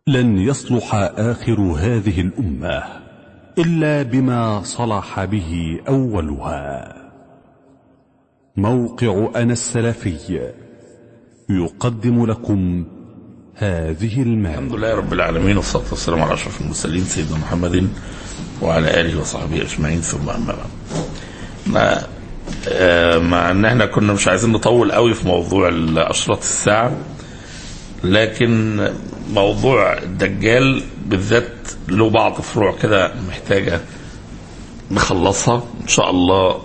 لن يصلح آخر هذه الأمة إلا بما صلح به أولها موقع أنا السلفي يقدم لكم هذه الحمد المادة لله رب العالمين والصلاة والسلام على أشرف المرسلين سيدنا محمد وعلى آله وصحبه أجمعين ثم أما بعد ما آه، مع ان احنا كنا مش عايزين نطول قوي في موضوع اشراط الساعه لكن موضوع الدجال بالذات له بعض فروع كده محتاجه نخلصها ان شاء الله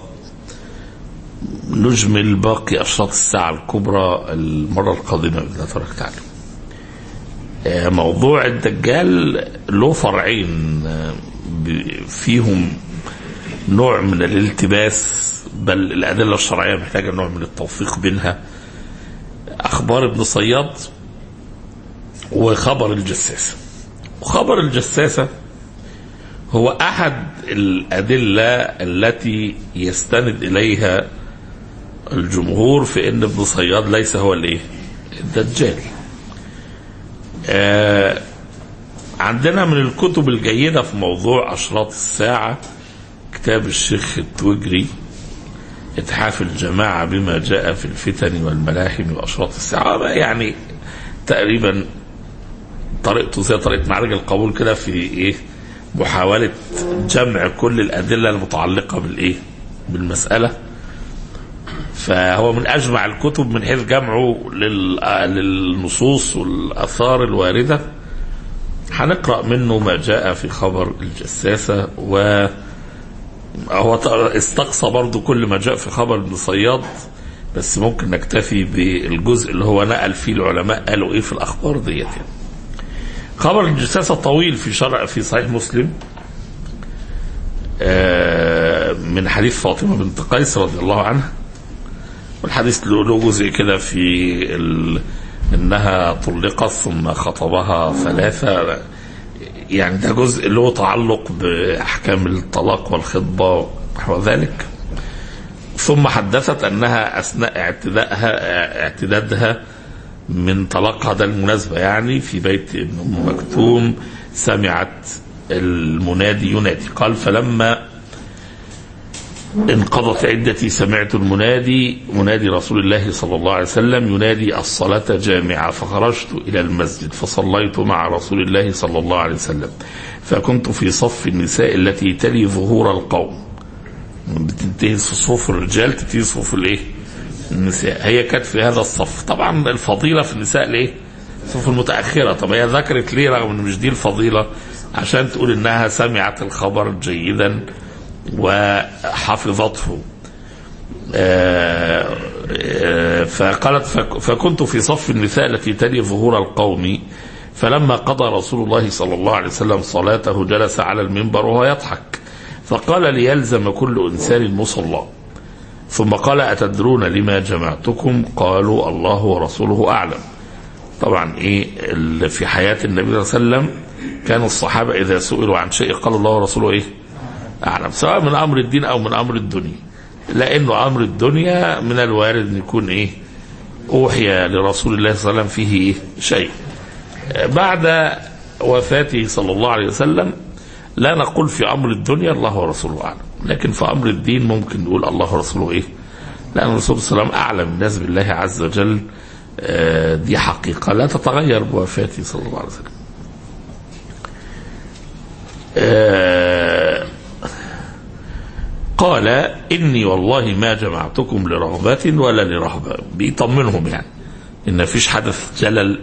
نجمل باقي اشراط الساعه الكبرى المره القادمه باذن الله تبارك وتعالى آه، موضوع الدجال له فرعين آه، ب- فيهم نوع من الالتباس بل الأدلة الشرعية محتاجة نوع من التوفيق بينها أخبار ابن صياد وخبر الجساسة وخبر الجساسة هو أحد الأدلة التي يستند إليها الجمهور في أن ابن صياد ليس هو الإيه؟ الدجال آه عندنا من الكتب الجيدة في موضوع أشراط الساعة كتاب الشيخ التوجري اتحاف الجماعة بما جاء في الفتن والملاحم وأشراط الساعة يعني تقريبا طريقته زي طريقة معرج القبول كده في إيه محاولة جمع كل الأدلة المتعلقة بالإيه بالمسألة فهو من أجمع الكتب من حيث جمعه لل- للنصوص والآثار الواردة هنقرأ منه ما جاء في خبر الجساسة و هو ط- استقصى برضو كل ما جاء في خبر ابن صياد بس ممكن نكتفي بالجزء اللي هو نقل فيه العلماء قالوا ايه في الاخبار ديت يعني. خبر الجساسة طويل في شرع في صحيح مسلم آه، من حديث فاطمة بنت قيس رضي الله عنها والحديث له له جزء كده في ال... انها طلقت ثم خطبها ثلاثة يعني ده جزء له تعلق باحكام الطلاق والخطبه ونحو ذلك ثم حدثت انها اثناء اعتدائها اعتدادها من طلاقها ده المناسبه يعني في بيت ابن ام مكتوم سمعت المنادي ينادي قال فلما انقضت عدتي سمعت المنادي منادي رسول الله صلى الله عليه وسلم ينادي الصلاة جامعة فخرجت إلى المسجد فصليت مع رسول الله صلى الله عليه وسلم فكنت في صف النساء التي تلي ظهور القوم بتنتهي صفوف الرجال تنتهي صفوف الايه النساء هي كانت في هذا الصف طبعا الفضيلة في النساء الايه الصفوف المتأخرة طب هي ذكرت ليه رغم ان مش دي الفضيلة عشان تقول انها سمعت الخبر جيدا وحفظته آه، آه، فقالت فك- فكنت في صف النساء التي تلي ظهور القوم فلما قضى رسول الله صلى الله عليه وسلم صلاته جلس على المنبر وهو يضحك فقال ليلزم كل انسان مصلى ثم قال اتدرون لما جمعتكم قالوا الله ورسوله اعلم طبعا ايه ال- في حياه النبي صلى الله عليه وسلم كان الصحابه اذا سئلوا عن شيء قالوا الله ورسوله ايه أعلم سواء من أمر الدين أو من أمر الدنيا لأنه أمر الدنيا من الوارد أن يكون إيه أوحي لرسول الله صلى الله عليه وسلم فيه إيه شيء بعد وفاته صلى الله عليه وسلم لا نقول في أمر الدنيا الله ورسوله أعلم لكن في أمر الدين ممكن نقول الله ورسوله إيه لأن الرسول صلى الله عليه وسلم أعلم الناس بالله عز وجل آه، دي حقيقة لا تتغير بوفاته صلى الله عليه وسلم آه، قال إني والله ما جمعتكم لرغبة ولا لرهبة بيطمنهم يعني إن فيش حدث جلل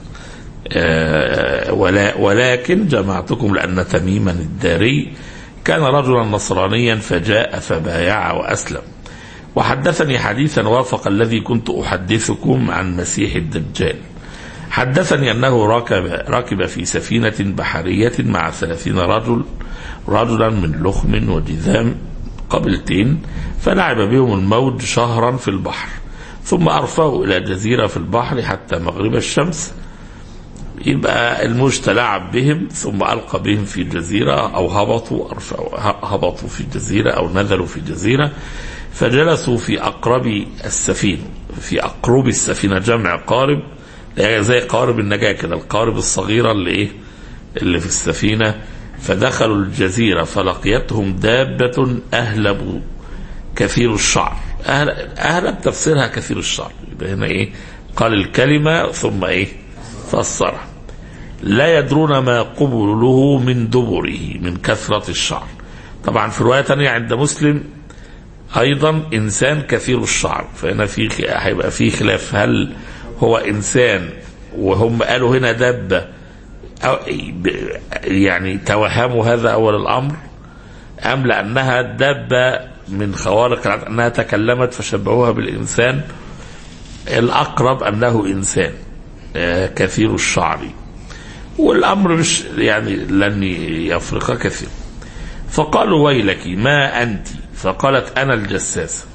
آه، ولا ولكن جمعتكم لأن تميما الداري كان رجلا نصرانيا فجاء فبايع وأسلم وحدثني حديثا وافق الذي كنت أحدثكم عن مسيح الدجال حدثني أنه ركب, ركب في سفينة بحرية مع ثلاثين رجل رجلا من لخم وجذام قبلتين فلعب بهم الموج شهرا في البحر ثم أرفعوا إلى جزيرة في البحر حتى مغرب الشمس يبقى الموج تلاعب بهم ثم ألقى بهم في جزيرة أو هبطوا أرفعوا هبطوا في جزيرة أو نزلوا في جزيرة فجلسوا في أقرب السفينة في أقرب السفينة جمع قارب يعني زي قوارب النجاة كده القوارب الصغيرة اللي ايه اللي في السفينة فدخلوا الجزيرة فلقيتهم دابة أهلب كثير الشعر أهل أهلب تفسيرها كثير الشعر يبقى هنا ايه قال الكلمة ثم ايه فسرها لا يدرون ما قبله من دبره من كثرة الشعر طبعا في رواية تانية عند مسلم أيضا إنسان كثير الشعر فهنا في هيبقى في خلاف هل هو إنسان وهم قالوا هنا دابة أو يعني توهموا هذا أول الأمر أم لأنها دابة من خوارق العادة أنها تكلمت فشبهوها بالإنسان الأقرب أنه إنسان كثير الشعر والأمر مش يعني لن يفرق كثير فقالوا ويلك ما أنت فقالت أنا الجساسة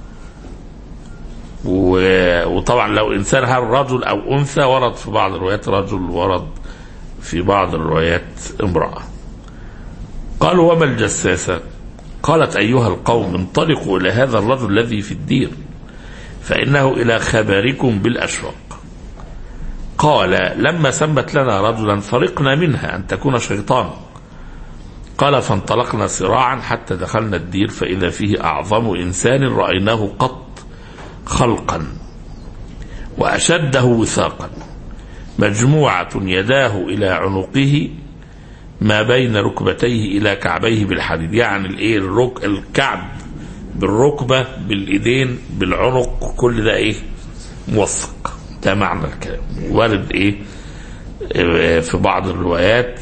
وطبعا لو إنسان هل رجل أو أنثى ورد في بعض الروايات رجل ورد في بعض الروايات امرأة قالوا وما الجساسة قالت أيها القوم انطلقوا إلى هذا الرجل الذي في الدير فإنه إلى خبركم بالأشواق قال لما سمت لنا رجلا فرقنا منها أن تكون شيطان قال فانطلقنا سراعا حتى دخلنا الدير فإذا فيه أعظم إنسان رأيناه قط خلقا وأشده وثاقا مجموعة يداه إلى عنقه ما بين ركبتيه إلى كعبيه بالحديد يعني الإيه الرك الكعب بالركبة بالإيدين بالعنق كل ده إيه موثق ده معنى الكلام وارد إيه في بعض الروايات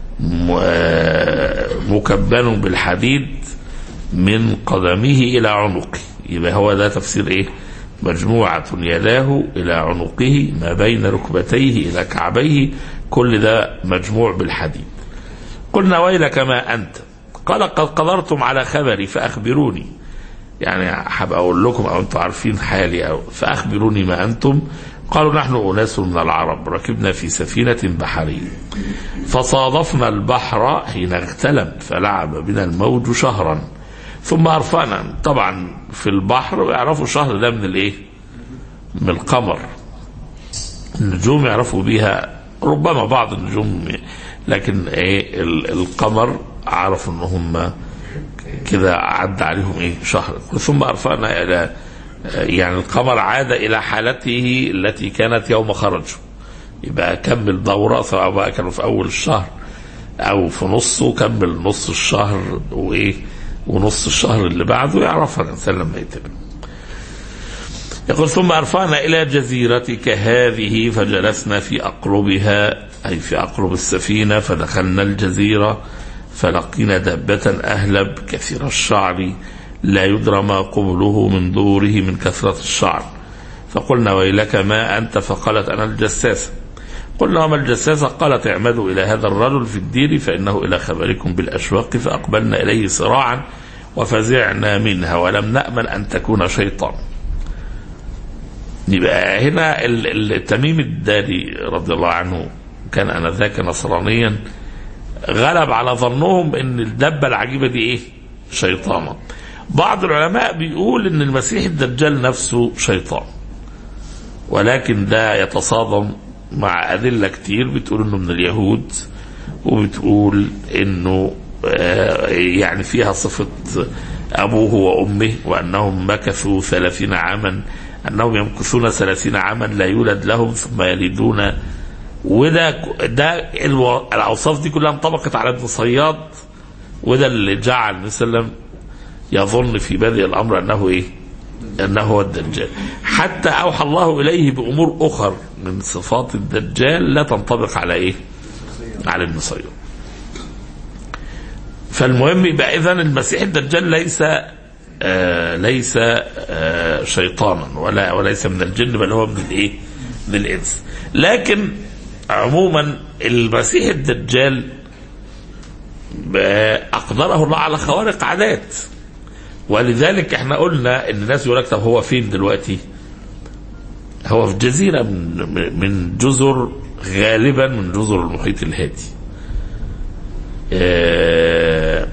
مكبل بالحديد من قدمه إلى عنقه يبقى هو ده تفسير إيه مجموعة يداه إلى عنقه ما بين ركبتيه إلى كعبيه كل ده مجموع بالحديد قلنا ويلك ما أنت قال قد قدرتم على خبري فأخبروني يعني هبقى أقول لكم أو أنتم عارفين حالي أو فأخبروني ما أنتم قالوا نحن أناس من العرب ركبنا في سفينة بحرية فصادفنا البحر حين اغتلم فلعب بنا الموج شهرا ثم أرفعنا طبعا في البحر يعرفوا الشهر ده من الايه من القمر النجوم يعرفوا بها ربما بعض النجوم لكن ايه القمر عرفوا ان هم كده عدى عليهم ايه شهر ثم ارفعنا الى يعني القمر عاد الى حالته التي كانت يوم خرجوا يبقى كمل دورة سواء بقى كانوا في اول الشهر او في نصه كمل نص الشهر وايه ونص الشهر اللي بعده يعرفها الانسان لما يتم يقول ثم ارفعنا الى جزيرتك هذه فجلسنا في اقربها اي في اقرب السفينه فدخلنا الجزيره فلقينا دابه اهلب كثير الشعر لا يدرى ما قبله من دوره من كثره الشعر فقلنا ويلك ما انت فقالت انا الجساسه قلنا وما الجساسة قالت اعمدوا إلى هذا الرجل في الدير فإنه إلى خبركم بالأشواق فأقبلنا إليه صراعا وفزعنا منها ولم نأمن أن تكون شيطان يبقى هنا التميم الداري رضي الله عنه كان أنذاك نصرانيا غلب على ظنهم ان الدبة العجيبة دي ايه شيطانة بعض العلماء بيقول ان المسيح الدجال نفسه شيطان ولكن ده يتصادم مع أدلة كتير بتقول إنه من اليهود وبتقول إنه يعني فيها صفة أبوه وأمه وأنهم مكثوا ثلاثين عاما أنهم يمكثون ثلاثين عاما لا يولد لهم ثم يلدون وده ده الأوصاف دي كلها انطبقت على ابن صياد وده اللي جعل النبي صلى الله عليه وسلم يظن في بدء الأمر أنه إيه؟ أنه هو الدجال حتى أوحى الله إليه بأمور أخر من صفات الدجال لا تنطبق على إيه على ابن صياد فالمهم يبقى إذا المسيح الدجال ليس آه ليس آه شيطانا ولا وليس من الجن بل هو من الايه؟ من الانس. لكن عموما المسيح الدجال اقدره الله على خوارق عادات ولذلك احنا قلنا ان الناس يقول لك طب هو فين دلوقتي؟ هو في جزيره من من جزر غالبا من جزر المحيط الهادي. اه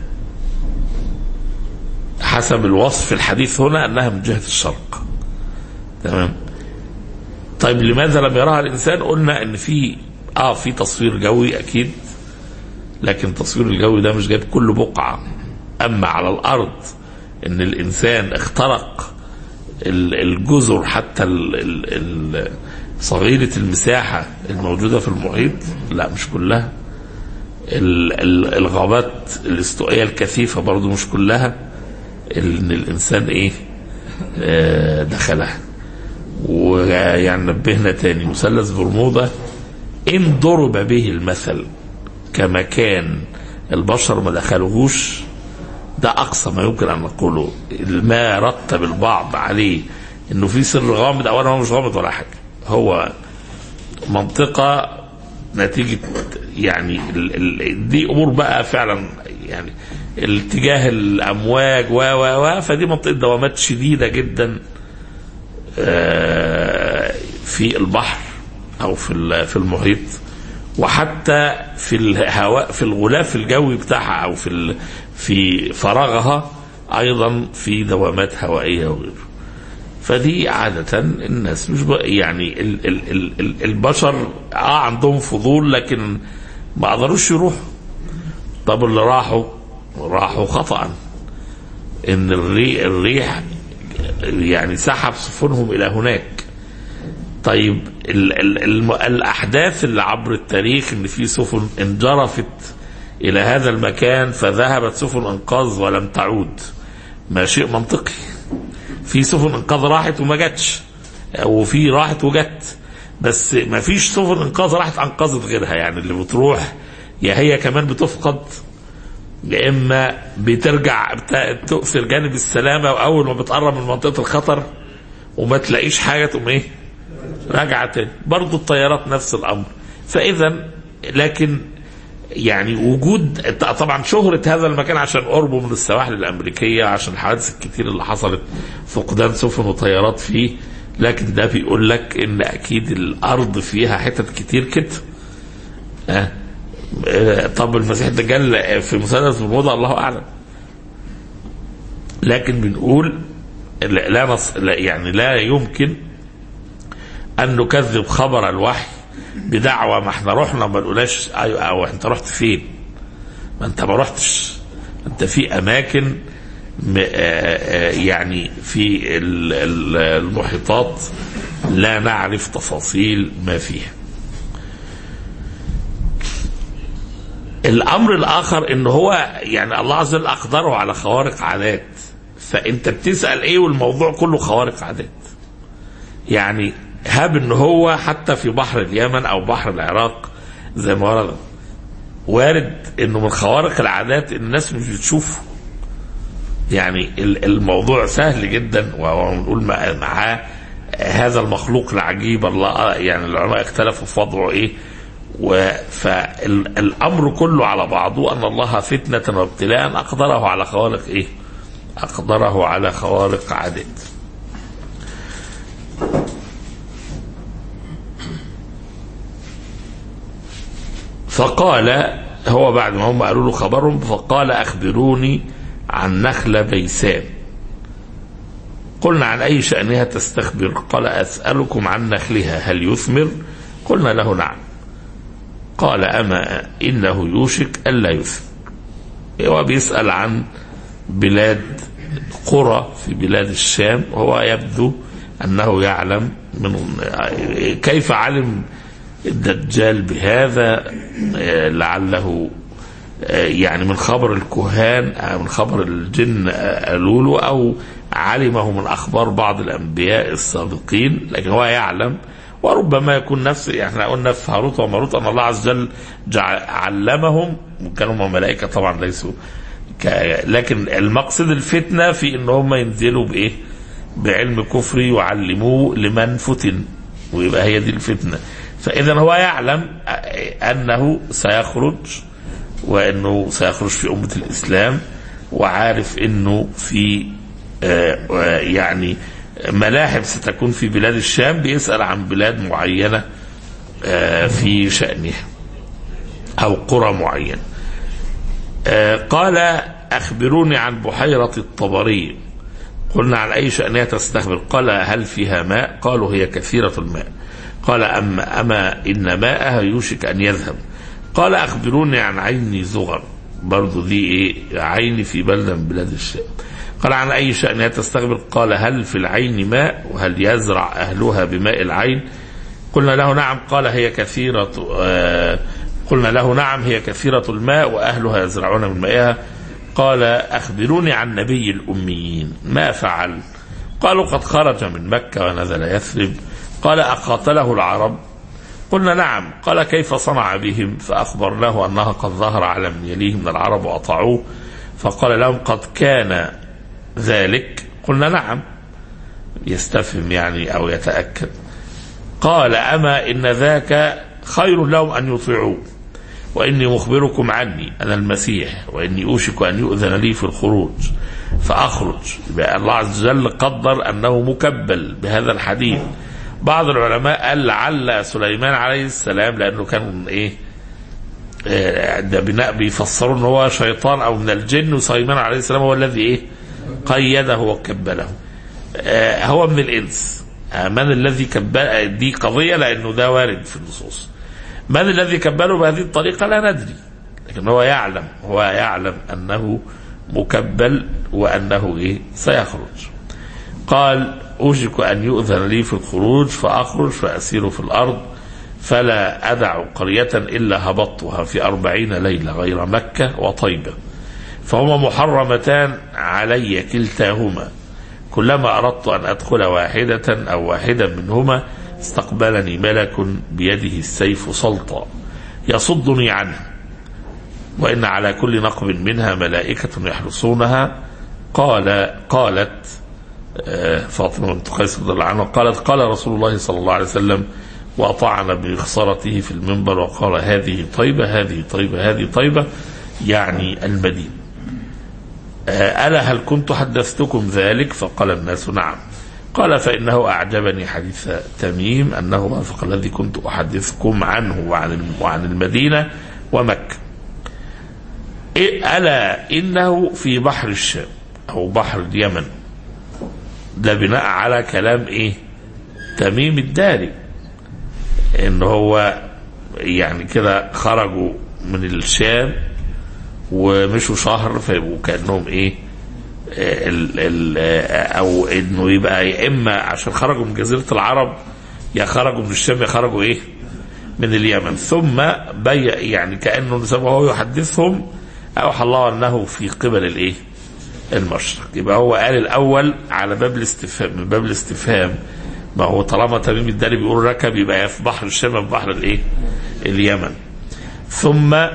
حسب الوصف الحديث هنا انها من جهه الشرق. تمام؟ طيب لماذا لم يراها الانسان قلنا ان في اه في تصوير جوي اكيد لكن التصوير الجوي ده مش جايب كل بقعه اما على الارض ان الانسان اخترق ال- الجزر حتى ال- ال- ال- صغيرة المساحة الموجودة في المحيط لا مش كلها ال- ال- الغابات الاستوائية الكثيفة برضو مش كلها ان الانسان ايه آه، دخلها ويعني نبهنا تاني مثلث برمودا ان ضرب به المثل كمكان البشر ما دخلوهوش ده اقصى ما يمكن ان نقوله ما رتب البعض عليه انه في سر غامض اولا هو مش غامض ولا حاجه هو منطقه نتيجه يعني ال ال دي امور بقى فعلا يعني الاتجاه الامواج و و و فدي منطقه دوامات شديده جدا آه، في البحر او في ال- في المحيط وحتى في الهواء في الغلاف الجوي بتاعها او في ال- في فراغها ايضا في دوامات هوائيه وغيره فدي عادة الناس مش بق- يعني ال ال ال ال البشر اه عندهم فضول لكن ما قدروش يروحوا طب اللي راحوا راحوا خطأ ان الريح, الريح يعني سحب سفنهم الى هناك طيب ال ال ال الاحداث اللي عبر التاريخ ان في سفن انجرفت الى هذا المكان فذهبت سفن انقاذ ولم تعود ما شيء منطقي في سفن انقاذ راحت وما جاتش وفي راحت وجت بس ما فيش سفن انقاذ راحت انقذت غيرها يعني اللي بتروح يا هي كمان بتفقد يا اما بترجع بت- تؤثر جانب السلامه واول ما بتقرب من منطقه الخطر وما تلاقيش حاجه تقوم ايه راجعه تاني برضه الطيارات نفس الامر فاذا لكن يعني وجود طبعا شهرة هذا المكان عشان قربه من السواحل الأمريكية عشان الحوادث الكتير اللي حصلت فقدان سفن وطيارات فيه لكن ده بيقول لك ان اكيد الارض فيها حتت كتير كده آه. آه، طب المسيح الدجال في مثلث برمودا الله اعلم لكن بنقول لا لا نص لا يعني لا يمكن ان نكذب خبر الوحي بدعوى ما احنا رحنا ما نقولهاش ايوه او انت رحت فين؟ ما انت ما رحتش انت في اماكن م- آه، آه، يعني في ال- ال- المحيطات لا نعرف تفاصيل ما فيها. الامر الاخر ان هو يعني الله عز وجل اقدره على خوارق عادات فانت بتسال ايه والموضوع كله خوارق عادات. يعني هاب ان هو حتى في بحر اليمن او بحر العراق زي ما ورد وارد انه من خوارق العادات الناس مش بتشوفه يعني ال- الموضوع سهل جدا ونقول مع- معاه هذا المخلوق العجيب الله يعني العلماء اختلفوا في وضعه ايه فالامر كله على بعضه ان الله فتنه وابتلاء اقدره على خوارق ايه؟ اقدره على خوارق عادات. فقال هو بعد ما هم قالوا له خبرهم فقال اخبروني عن نخله بيسان قلنا عن اي شانها تستخبر قال اسالكم عن نخلها هل يثمر قلنا له نعم قال اما انه يوشك الا يثمر هو بيسال عن بلاد قرى في بلاد الشام وهو يبدو انه يعلم من كيف علم الدجال بهذا آه، لعله آه، يعني من خبر الكهان آه، من خبر الجن آه، قالوا له او علمه من اخبار بعض الانبياء السابقين لكن هو يعلم وربما يكون نفس يعني احنا قلنا في هاروت وماروت ان الله عز وجل جع- علمهم وكانوا هم ملائكه طبعا ليسوا ك- لكن المقصد الفتنه في ان هم ينزلوا بايه؟ بعلم كفري يعلموه لمن فتن ويبقى هي دي الفتنه فاذا هو يعلم انه سيخرج وانه سيخرج في امه الاسلام وعارف انه في آه، آه، يعني ملاحم ستكون في بلاد الشام بيسال عن بلاد معينه آه، في شانها او قرى معينه آه، قال اخبروني عن بحيره قلنا عن أي شأنها تستخبر قال هل فيها ماء قالوا هي كثيرة الماء قال أما, أما إن ماءها يوشك أن يذهب قال أخبروني عن عين زغر برضو دي إيه عين في بلدة من بلاد الشام قال عن أي شأنها تستقبل قال هل في العين ماء وهل يزرع أهلها بماء العين قلنا له نعم قال هي كثيرة آه قلنا له نعم هي كثيرة الماء وأهلها يزرعون من مائها قال أخبروني عن نبي الأميين ما فعل قالوا قد خرج من مكة ونزل يثرب قال أقاتله العرب قلنا نعم قال كيف صنع بهم فأخبرناه أنها قد ظهر على من يليه من العرب وأطاعوه فقال لهم قد كان ذلك قلنا نعم يستفهم يعني أو يتأكد قال أما إن ذاك خير لهم أن يطيعوه وإني مخبركم عني أنا المسيح وإني أوشك أن يؤذن لي في الخروج فأخرج يبقى الله عز وجل قدر أنه مكبل بهذا الحديث بعض العلماء قال لعل سليمان عليه السلام لأنه كان إيه آه، ده بناء بيفسروا ان هو شيطان او من الجن وسليمان عليه السلام هو الذي ايه قيده وكبله آه، هو من الانس آه، من الذي كبل دي قضيه لانه ده وارد في النصوص من الذي كبله بهذه الطريقه لا ندري لكن هو يعلم هو يعلم انه مكبل وانه ايه سيخرج قال اوشك ان يؤذن لي في الخروج فاخرج فاسير في الارض فلا أدع قرية إلا هبطتها في أربعين ليلة غير مكة وطيبة فهما محرمتان علي كلتاهما كلما أردت أن أدخل واحدة أو واحدا منهما استقبلني ملك بيده السيف سلطا يصدني عنه وإن على كل نقب منها ملائكة يحرسونها قال قالت آه، فاطمة بنت قيس رضي الله عنها قالت قال رسول الله صلى الله عليه وسلم وطعن بمخصرته في المنبر وقال هذه طيبة هذه طيبة هذه طيبة يعني المدينة آه، ألا هل كنت حدثتكم ذلك فقال الناس نعم قال فإنه أعجبني حديث تميم أنه وافق الذي كنت أحدثكم عنه وعن وعن المدينة ومكة إيه ألا إنه في بحر الشام أو بحر اليمن ده بناء على كلام إيه تميم الداري ان هو يعني كده خرجوا من الشام ومشوا شهر فيبقوا كانهم ايه ال ال او انه يبقى يا اما عشان خرجوا من جزيره العرب يا خرجوا من الشام يا خرجوا ايه من اليمن ثم بي يعني كانه وهو يحدثهم اوحى الله انه في قبل الايه المشرق يبقى هو قال الاول على باب الاستفهام من باب الاستفهام ما هو طالما تميم الداري بيقول ركب يبقى يا في بحر الشام يا في بحر الايه؟ اليمن. ثم كلام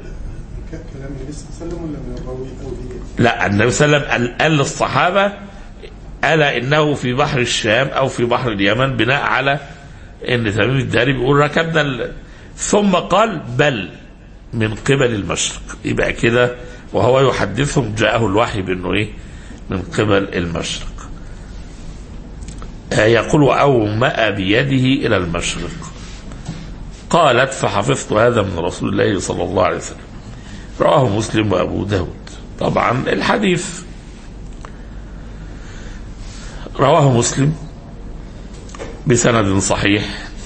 النبي صلى الله عليه وسلم ولا من الراوي او دي لا النبي صلى الله عليه وسلم قال, قال للصحابه الا انه في بحر الشام او في بحر اليمن بناء على ان تميم الداري بيقول ركبنا ال... ثم قال بل من قبل المشرق يبقى كده وهو يحدثهم جاءه الوحي بانه ايه؟ من قبل المشرق. يقول أومأ بيده إلى المشرق قالت فحفظت هذا من رسول الله صلى الله عليه وسلم رواه مسلم وأبو داود طبعا الحديث رواه مسلم بسند صحيح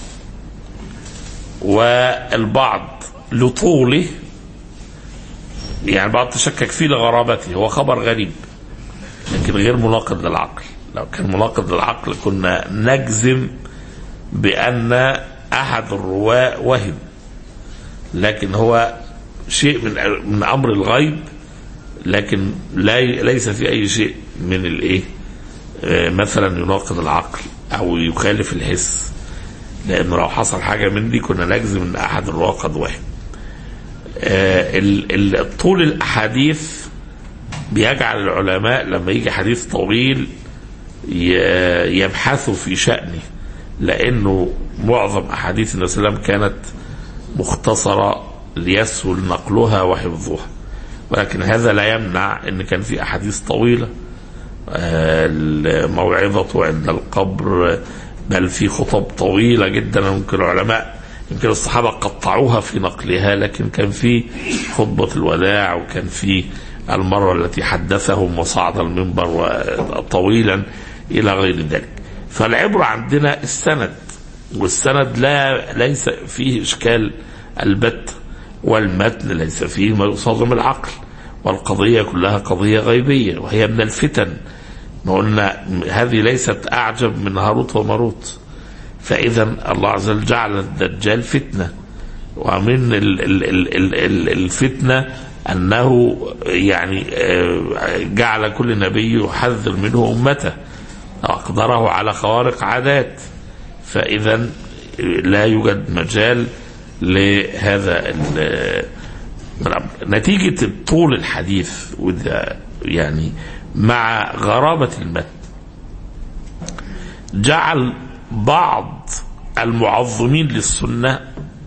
والبعض لطوله يعني البعض تشكك فيه لغرابته هو خبر غريب لكن غير مناقض للعقل لو كان مناقض للعقل كنا نجزم بأن أحد الرواة وهم لكن هو شيء من من أمر الغيب لكن لا ليس في أي شيء من الإيه آه، مثلا يناقض العقل أو يخالف الحس لأن لو حصل حاجة من دي كنا نجزم أن أحد الرواة قد وهم آه، ال- ال- طول الأحاديث بيجعل العلماء لما يجي حديث طويل ي- يبحثوا في شأنه لأنه معظم أحاديث النبي صلى الله عليه وسلم كانت مختصرة ليسهل نقلها وحفظها ولكن هذا لا يمنع أن كان في أحاديث طويلة آه، الموعظة عند القبر بل في خطب طويلة جدا ممكن العلماء يمكن الصحابة قطعوها في نقلها لكن كان في خطبة الوداع وكان في المرة التي حدثهم وصعد المنبر و- طويلا إلى غير ذلك فالعبرة عندنا السند والسند لا ليس فيه اشكال البت والمتن ليس فيه ما يصادم العقل والقضيه كلها قضيه غيبيه وهي من الفتن قلنا هذه ليست اعجب من هاروت وماروت فاذا الله عز وجل جعل الدجال فتنه ومن ال ال ال ال ال الفتنه انه يعني آه، جعل كل نبي يحذر منه امته واقدره على خوارق عادات فاذا لا يوجد مجال لهذا ال- نتيجه طول الحديث وده يعني مع غرابه المتن جعل بعض المعظمين للسنه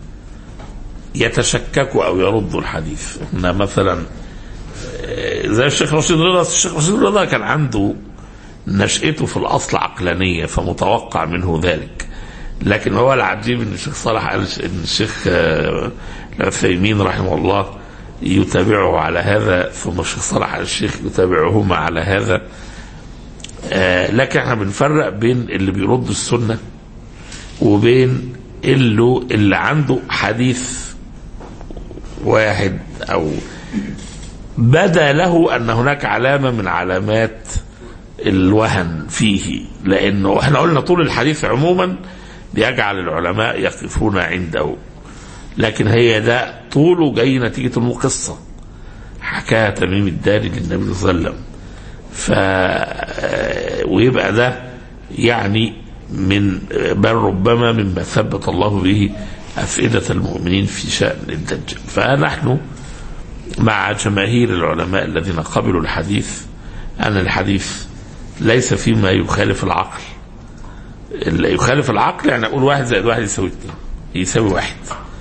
يتشككوا او يردوا الحديث ان مثلا آه، زي الشيخ رشيد رضا الشيخ رشيد رضا كان عنده نشأته في الأصل عقلانية فمتوقع منه ذلك لكن هو العجيب ان الشيخ صالح قال ان الشيخ آه، العثيمين رحمه الله يتابعه على هذا ثم الشيخ صالح آل الشيخ يتابعهما على هذا آه، لكن احنا بنفرق بين اللي بيرد السنة وبين اللي, اللي عنده حديث واحد او بدا له ان هناك علامه من علامات الوهن فيه لانه احنا قلنا طول الحديث عموما بيجعل العلماء يقفون عنده لكن هي ده طوله جاي نتيجه القصه حكاها تميم الداري للنبي صلى الله عليه وسلم ف ويبقى ده يعني من بل ربما مما ثبت الله به أفئدة المؤمنين في شأن الدجال فنحن مع جماهير العلماء الذين قبلوا الحديث أن الحديث ليس فيما يخالف العقل اللي يخالف العقل يعني أقول واحد زائد واحد يساوي اثنين يساوي واحد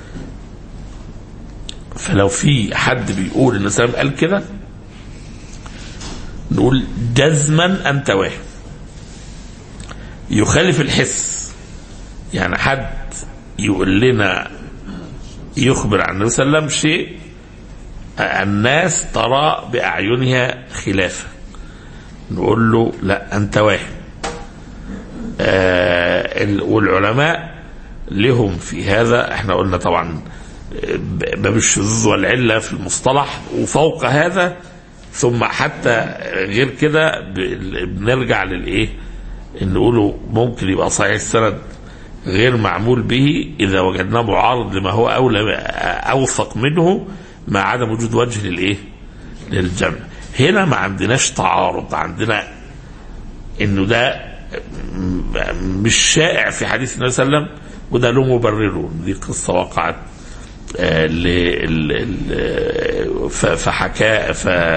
فلو في حد بيقول ان السلام قال كده نقول جزما انت واهم يخالف الحس يعني حد يقول لنا يخبر عن النبي صلى الله عليه وسلم شيء الناس ترى بأعينها خلافه نقول له لا أنت واهم آه ال- والعلماء لهم في هذا احنا قلنا طبعا ب- باب الشذوذ والعلة في المصطلح وفوق هذا ثم حتى غير كده ب- بنرجع للايه ان نقوله ممكن يبقى صحيح السند غير معمول به اذا وجدناه معارض لما هو اولى اوثق منه مع عدم وجود وجه للايه للجمع هنا ما عندناش تعارض عندنا انه ده م- مش شائع في حديث النبي صلى الله عليه وسلم وده له مبرره دي قصه وقعت آه، ل- ال- ال- ف- فحكا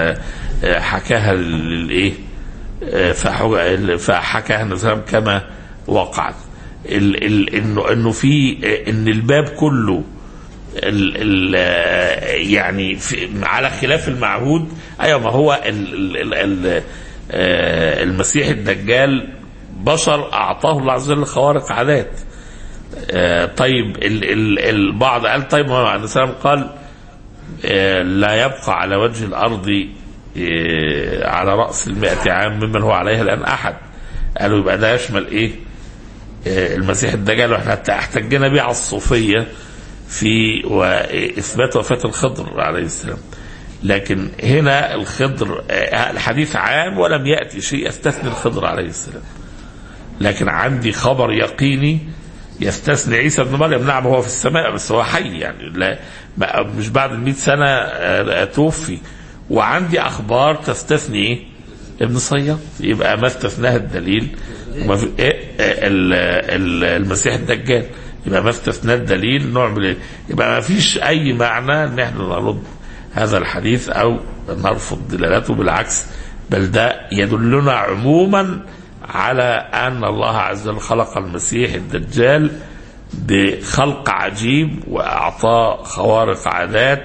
فحكاها للايه آه، فحو- فحكاها النبي صلى الله عليه وسلم كما وقعت ال- ال- انه انه في آه، ان الباب كله ال ال يعني في على خلاف المعهود ايوه ما هو ال ال ال ال آه، المسيح الدجال بشر اعطاه الله عز وجل خوارق عادات آه، طيب ال ال البعض قال طيب ما عليه السلام قال آه، لا يبقى على وجه الارض آه، على راس المائة عام ممن هو عليها الان احد قالوا يبقى ده يشمل ايه آه، المسيح الدجال واحنا احتجنا بيه على الصوفيه في واثبات وفاه الخضر عليه السلام لكن هنا الخضر آه، الحديث عام ولم ياتي شيء يستثني الخضر عليه السلام لكن عندي خبر يقيني يستثني عيسى ابن مريم نعم هو في السماء بس هو حي يعني لا ما- مش بعد المئة سنة آه، توفي وعندي أخبار تستثني إيه؟ ابن صياد يبقى ما استثناها الدليل وما في إيه آه، ال- ال- المسيح الدجال يبقى ما استثناه الدليل نعمل إيه؟ يبقى ما فيش أي معنى إن إحنا نرد هذا الحديث أو نرفض دلالته بالعكس بل ده يدلنا عموما على أن الله عز وجل خلق المسيح الدجال بخلق عجيب وأعطاه خوارق عادات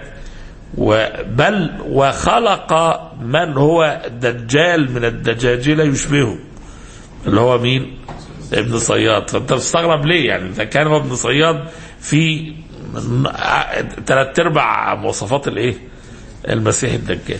وبل وخلق من هو دجال من الدجاجلة يشبهه اللي هو مين ابن صياد فانت بتستغرب ليه يعني اذا كان هو ابن صياد في ثلاث ارباع مواصفات الايه المسيح الدجال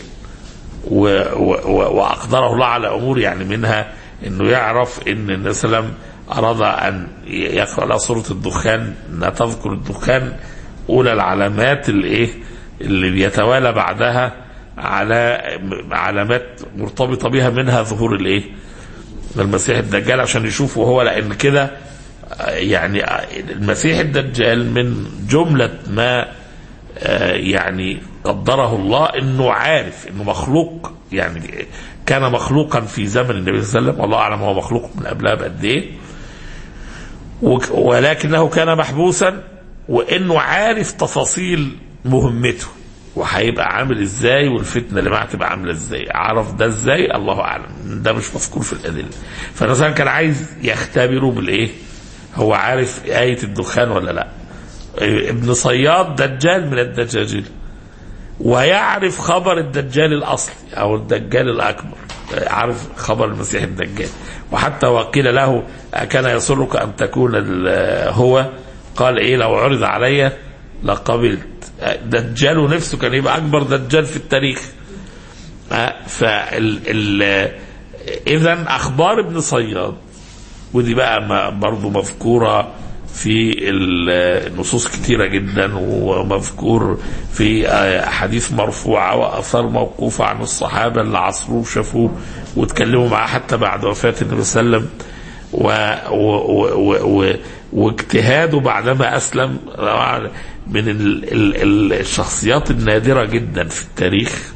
و و و واقدره الله على امور يعني منها انه يعرف ان النبي صلى الله عليه وسلم أراد أن يقرأ لها سورة الدخان أنها تذكر الدخان أولى العلامات اللي إيه اللي بيتوالى بعدها على علامات مرتبطة بها منها ظهور الإيه المسيح الدجال عشان يشوفوا هو لأن كده يعني المسيح الدجال من جملة ما آه، يعني قدره الله انه عارف انه مخلوق يعني كان مخلوقا في زمن النبي صلى الله عليه وسلم والله اعلم هو مخلوق من قبلها بقد ايه وك- ولكنه كان محبوسا وانه عارف تفاصيل مهمته وهيبقى عامل ازاي والفتنه اللي معاه تبقى عامله ازاي عرف ده ازاي الله اعلم ده مش مذكور في الادله فمثلا كان عايز يختبره بالايه هو عارف ايه الدخان ولا لا ابن صياد دجال من الدجاجيل ويعرف خبر الدجال الاصلي او الدجال الاكبر عارف خبر المسيح الدجال وحتى وقيل له كان يسرك ان تكون ال- هو قال ايه لو عرض علي لقبلت دجاله نفسه كان يبقى اكبر دجال في التاريخ فال ال اذا اخبار ابن صياد ودي بقى ما- برضو مذكوره في النصوص كتيرة جدا ومذكور في أحاديث مرفوعة وأثار موقوفة عن الصحابة اللي عصروه وشافوه واتكلموا معاه حتى بعد وفاة النبي صلى الله عليه وسلم و و و و واجتهاده بعدما أسلم من ال ال ال الشخصيات النادرة جدا في التاريخ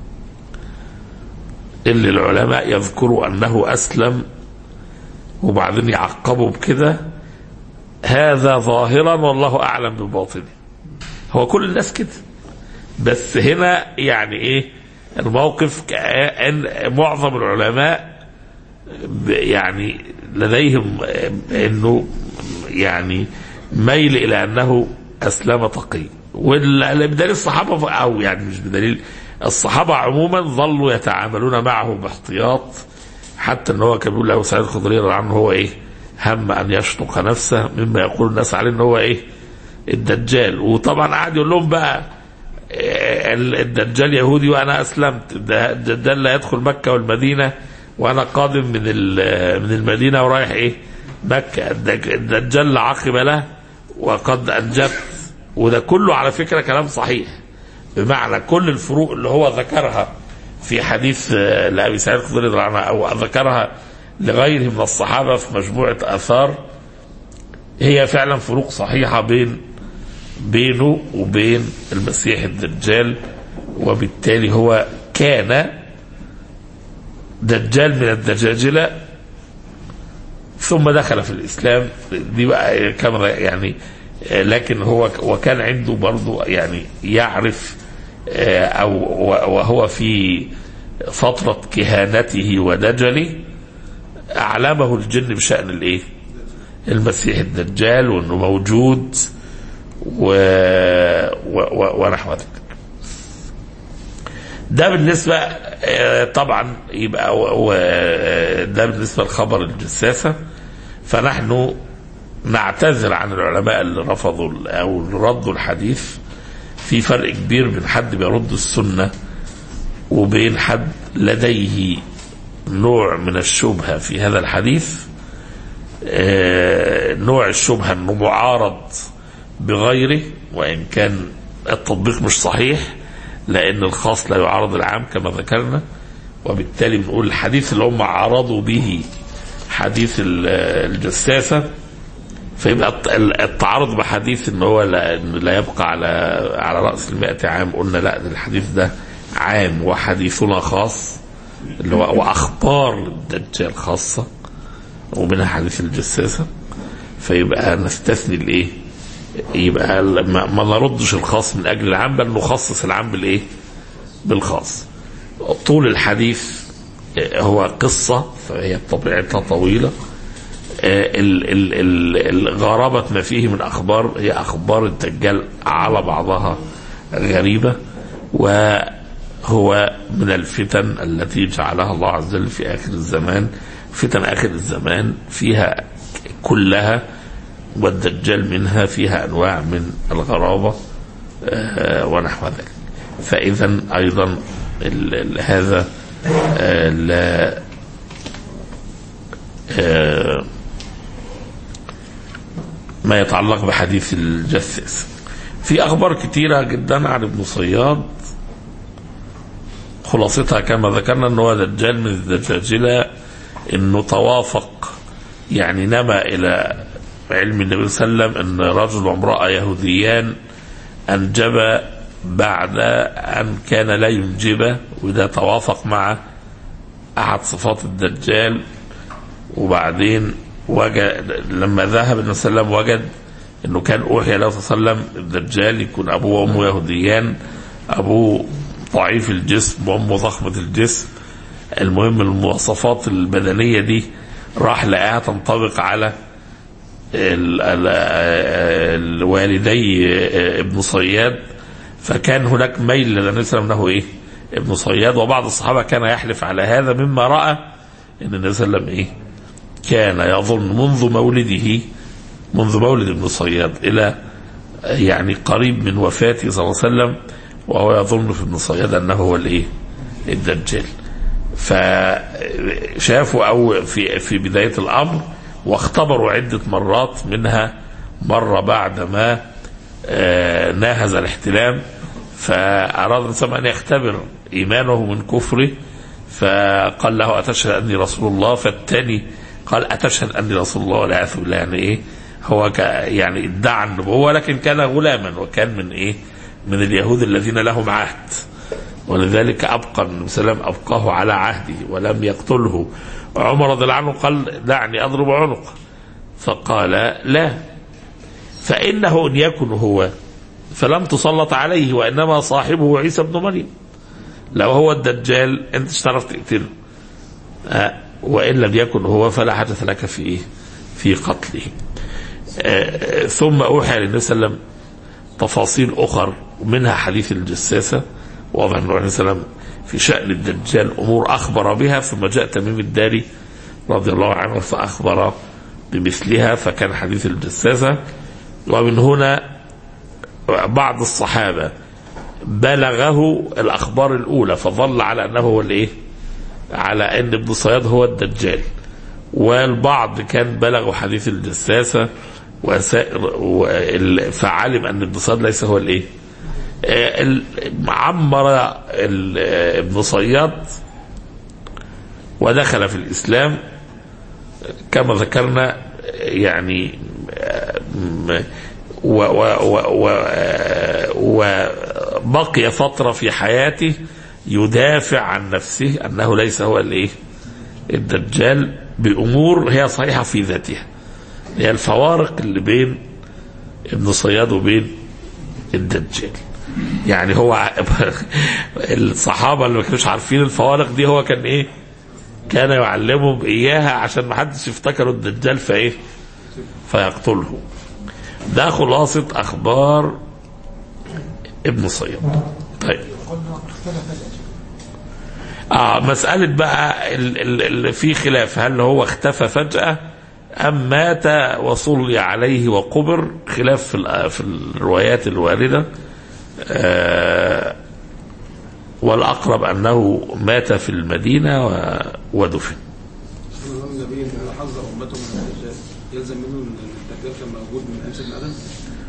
اللي العلماء يذكروا أنه أسلم وبعدين يعقبوا بكده هذا ظاهرا والله اعلم بباطنه هو كل الناس كده بس هنا يعني ايه الموقف كأن معظم العلماء ب- يعني لديهم انه يعني ميل الى انه اسلم تقي واللي بدليل الصحابه او يعني مش بدليل الصحابه عموما ظلوا يتعاملون معه باحتياط حتى ان هو كان بيقول له سعيد الخضري رضي الله عنه هو ايه هم ان يشنق نفسه مما يقول الناس عليه ان هو ايه الدجال وطبعا قعد يقول لهم بقى إيه، الدجال يهودي وانا اسلمت ده- الدجال لا يدخل مكه والمدينه وانا قادم من ال- من المدينه ورايح ايه مكه الدج- الدجال لا عقب له وقد انجبت وده كله على فكره كلام صحيح بمعنى كل الفروق اللي هو ذكرها في حديث آه، لابي سعيد الخدري رضي الله عنه او ذكرها لغيره من الصحابه في مجموعه اثار هي فعلا فروق صحيحه بين بينه وبين المسيح الدجال وبالتالي هو كان دجال من الدجاجله ثم دخل في الاسلام دي بقى كما يعني آه، لكن هو وكان عنده برضه يعني يعرف آه، او وهو في فتره كهانته ودجله اعلمه الجن بشان الايه؟ المسيح الدجال وانه موجود و... و... و... ونحو ذلك. ده بالنسبه آه، طبعا يبقى و... و... ده بالنسبه لخبر الجساسه فنحن نعتذر عن العلماء اللي رفضوا ال- او اللي ردوا الحديث في فرق كبير بين حد بيرد السنه وبين حد لديه نوع من الشبهه في هذا الحديث آه، نوع الشبهه انه معارض بغيره وان كان التطبيق مش صحيح لان الخاص لا يعارض العام كما ذكرنا وبالتالي بنقول الحديث اللي هم عارضوا به حديث ال- الجساسه فيبقى الت- ال- التعارض بحديث ان هو لا, إن لا يبقى على على راس المائة عام قلنا لا ده الحديث ده عام وحديثنا خاص اللي هو واخبار الدجال خاصه ومنها حديث الجساسه فيبقى نستثني الايه؟ يبقى ال- ما, ما نردش الخاص من اجل العام بل نخصص العام بالايه؟ بالخاص. طول الحديث آه، هو قصه فهي طبيعتها طويله آه، ال- ال- ال- ال- غرابة ما فيه من أخبار هي أخبار الدجال على بعضها غريبة وهو من الفتن التي جعلها الله عز وجل في آخر الزمان فتن آخر الزمان فيها كلها والدجال منها فيها أنواع من الغرابة آه، ونحو ذلك فإذا أيضا ال- ال- هذا آه، لا آه، ما يتعلق بحديث الجساس في أخبار كتيرة جدا عن ابن صياد خلاصتها كما ذكرنا أنه هو دجال من الدجاجلة أنه توافق يعني نما إلى علم النبي صلى الله عليه وسلم أن رجل وامرأة يهوديان أنجب بعد أن كان لا ينجب وده توافق مع أحد صفات الدجال وبعدين وجد لما ذهب النبي صلى الله عليه وسلم وجد انه كان اوحي له صلى الله عليه وسلم الدجال يكون ابوه وامه يهوديان ابوه ضعيف الجسم وامه ضخمه الجسم المهم المواصفات البدنيه دي راح لقاها تنطبق على ال- ال- الوالدي ابن صياد فكان هناك ميل للنبي صلى الله عليه وسلم انه ايه ابن صياد وبعض الصحابه كان يحلف على هذا مما راى ان النبي صلى الله عليه وسلم ايه كان يظن منذ مولده منذ مولد ابن صياد الى يعني قريب من وفاته صلى الله عليه وسلم وهو يظن في ابن صياد انه هو الايه الدجال فشافوا او في في بدايه الامر واختبروا عده مرات منها مره بعد ما آه، ناهز الاحتلام فاراد الانسان ان يختبر ايمانه من كفره فقال له اتشهد اني رسول الله فالثاني قال اتشهد اني رسول الله والعياذ بالله يعني ايه هو ك يعني ادعى النبوه لكن كان غلاما وكان من ايه من اليهود الذين لهم عهد ولذلك ابقى النبي صلى الله عليه وسلم ابقاه على عهده ولم يقتله عمر رضي الله عنه قال دعني اضرب عنقه فقال لا فانه ان يكن هو فلم تسلط عليه وانما صاحبه عيسى ابن مريم لو هو الدجال انت مش هتعرف تقتله آه، وان لم يكن هو فلا حدث لك في ايه في قتله آه، ثم اوحى للنبي صلى الله عليه وسلم تفاصيل اخر منها حديث الجساسه واضح ان النبي صلى الله عليه وسلم في شان الدجال امور اخبر بها ثم جاء تميم الداري رضي الله عنه فاخبر بمثلها فكان حديث الجساسه ومن هنا بعض الصحابه بلغه الاخبار الاولى فظل على انه هو الايه؟ على ان ابن صياد هو الدجال والبعض كان بلغوا حديث الجساسه وسائر وال- فعلم ان ابن صياد ليس هو الايه؟ آه، ال- عمر ال- آه، ابن صياد ودخل في الاسلام كما ذكرنا آه، يعني آه، م- و و و و آه، وبقي فتره في حياته يدافع عن نفسه انه ليس هو الايه؟ الدجال بامور هي صحيحه في ذاتها. هي الفوارق اللي بين ابن صياد وبين الدجال. يعني هو ع- الصحابه اللي ما كانوش عارفين الفوارق دي هو كان ايه؟ كان يعلمهم اياها عشان ما حدش يفتكروا الدجال فايه؟ فيقتله. ده خلاصه اخبار ابن صياد. طيب اه مسألة بقى ال- ال- ال- في خلاف هل هو اختفى فجأة أم مات وصلي عليه وقبر خلاف في, ال- في الروايات الواردة آه والأقرب أنه مات في المدينة و- ودفن الإمام النبي إن حذر أمته من الدجال يلزم منه إن الدجال كان موجود من أيام سيدنا آدم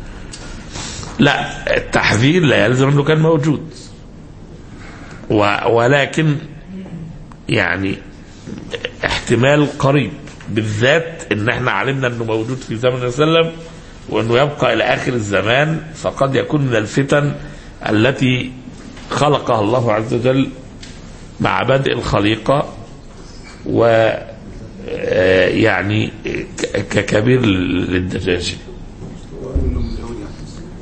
لا التحذير لا يلزم أنه كان موجود و- ولكن يعني احتمال قريب بالذات ان احنا علمنا انه موجود في زمن النبي صلى الله عليه وسلم وانه يبقى الى اخر الزمان فقد يكون من الفتن التي خلقها الله عز وجل مع بدء الخليقه و آه، يعني ك- ككبير للدجاج وإنه من اليهود يعني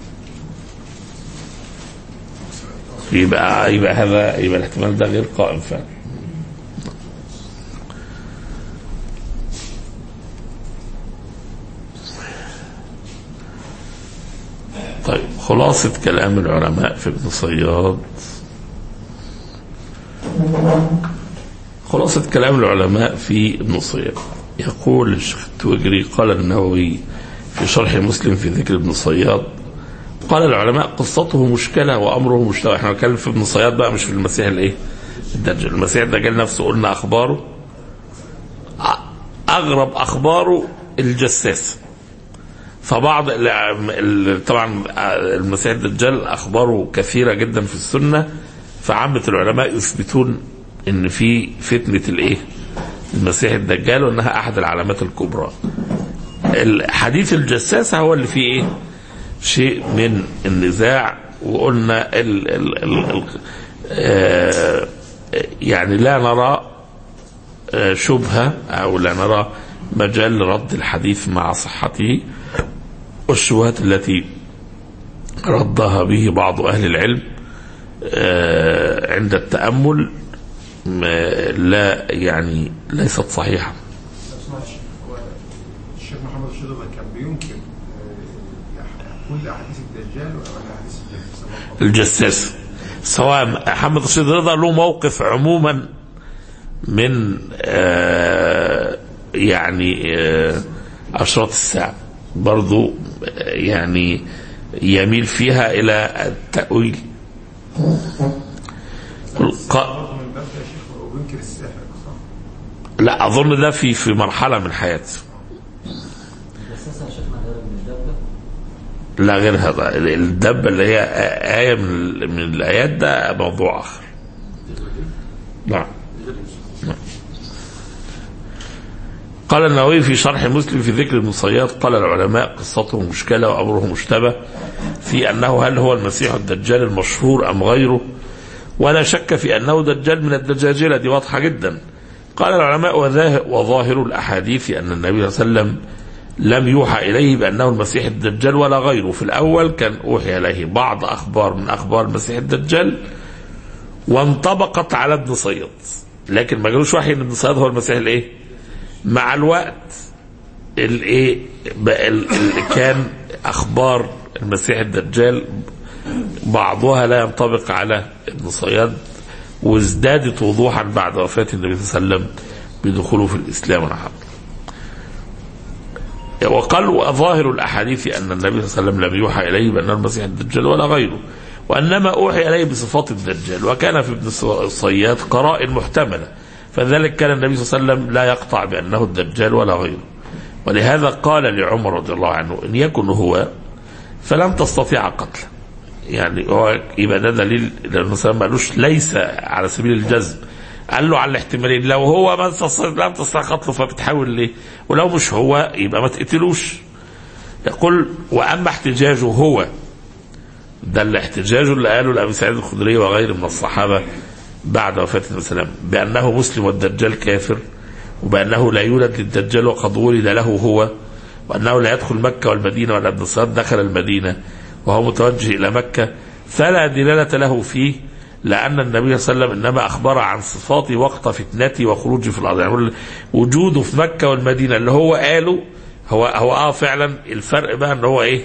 يبقى يبقى هذا يبقى الاحتمال ده غير قائم فعلا طيب خلاصة كلام العلماء في ابن صياد خلاصة كلام العلماء في ابن صياد يقول الشيخ التوجري قال النووي في شرح مسلم في ذكر ابن صياد قال العلماء قصته مشكلة وأمره مشتبه احنا بنتكلم في ابن صياد بقى مش في المسيح الايه الدجال المسيح الدجال نفسه قلنا أخباره أ- أغرب أخباره الجساس فبعض ال- ال- طبعا المسيح الدجال اخباره كثيره جدا في السنه فعامه العلماء يثبتون ان في فتنه الايه؟ المسيح الدجال وانها احد العلامات الكبرى. الحديث الجساسه هو اللي فيه ايه؟ شيء من النزاع وقلنا ال ال ال ال آه يعني لا نرى آه شبهه او لا نرى مجال لرد الحديث مع صحته والشبهات التي ردها به بعض اهل العلم آه عند التامل ما- لا يعني ليست صحيحه اسمع الشيخ هو الشيخ محمد الشيخ كان بينكر آه، كل احاديث الدجال ولا احاديث الدجال الجساس سواء محمد رشيد رضا له موقف عموما من آه يعني آه أشراط الساعة برضو آه، يعني يميل فيها إلى التأويل الق- برضه من باب ده يا شيخ هو بينكر السحر صح؟ لا أظن ده في في مرحلة من حياته اساسا شيخنا غير من الدبه لا غير هذا الدبة اللي هي آية من, ال- من الآيات ده موضوع آخر نعم نعم. قال النووي في شرح مسلم في ذكر المصيات قال العلماء قصته مشكلة وأمره مشتبه في أنه هل هو المسيح الدجال المشهور أم غيره ولا شك في أنه دجال من الدجاجلة دي واضحة جدا قال العلماء وظاه- وظاهر الأحاديث أن النبي صلى الله عليه وسلم لم يوحى إليه بأنه المسيح الدجال ولا غيره في الأول كان أوحي إليه بعض أخبار من أخبار المسيح الدجال وانطبقت على ابن صياد لكن ما جالوش وحي ان ابن صياد هو المسيح الايه مع الوقت الايه بقى ال- ال- كان اخبار المسيح الدجال بعضها لا ينطبق على ابن صياد وازدادت وضوحا بعد وفاة النبي صلى الله عليه وسلم بدخوله في الإسلام ونحن وقال وظاهر الأحاديث أن النبي صلى الله عليه وسلم لم يوحى إليه بأنه المسيح الدجال ولا غيره وإنما أوحي إليه بصفات الدجال وكان في ابن الصياد قرائن محتملة فذلك كان النبي صلى الله عليه وسلم لا يقطع بأنه الدجال ولا غيره ولهذا قال لعمر رضي الله عنه إن يكن هو فلن تستطيع قتله يعني هو يبقى ده دليل لأنه مثلا ما قالوش ليس على سبيل الجزم قال له على الاحتمالين لو هو ما تستطيع لم تستطيع قتله فبتحاول ليه ولو مش هو يبقى ما تقتلوش يقول واما احتجاجه هو ده الاحتجاج اللي قاله لابي سعيد الخدري وغيره من الصحابه بعد وفاه النبي صلى الله عليه وسلم بانه مسلم والدجال كافر وبانه لا يولد للدجال وقد ولد له هو وانه لا يدخل مكه والمدينه ولا ابن صياد دخل المدينه وهو متوجه الى مكه فلا دلاله له فيه لأن النبي صلى الله عليه وسلم إنما أخبر عن صفاته وقت فتنته وخروجه في الأرض يعني وجوده في مكة والمدينة اللي هو قاله هو هو اه فعلا الفرق بقى ان هو ايه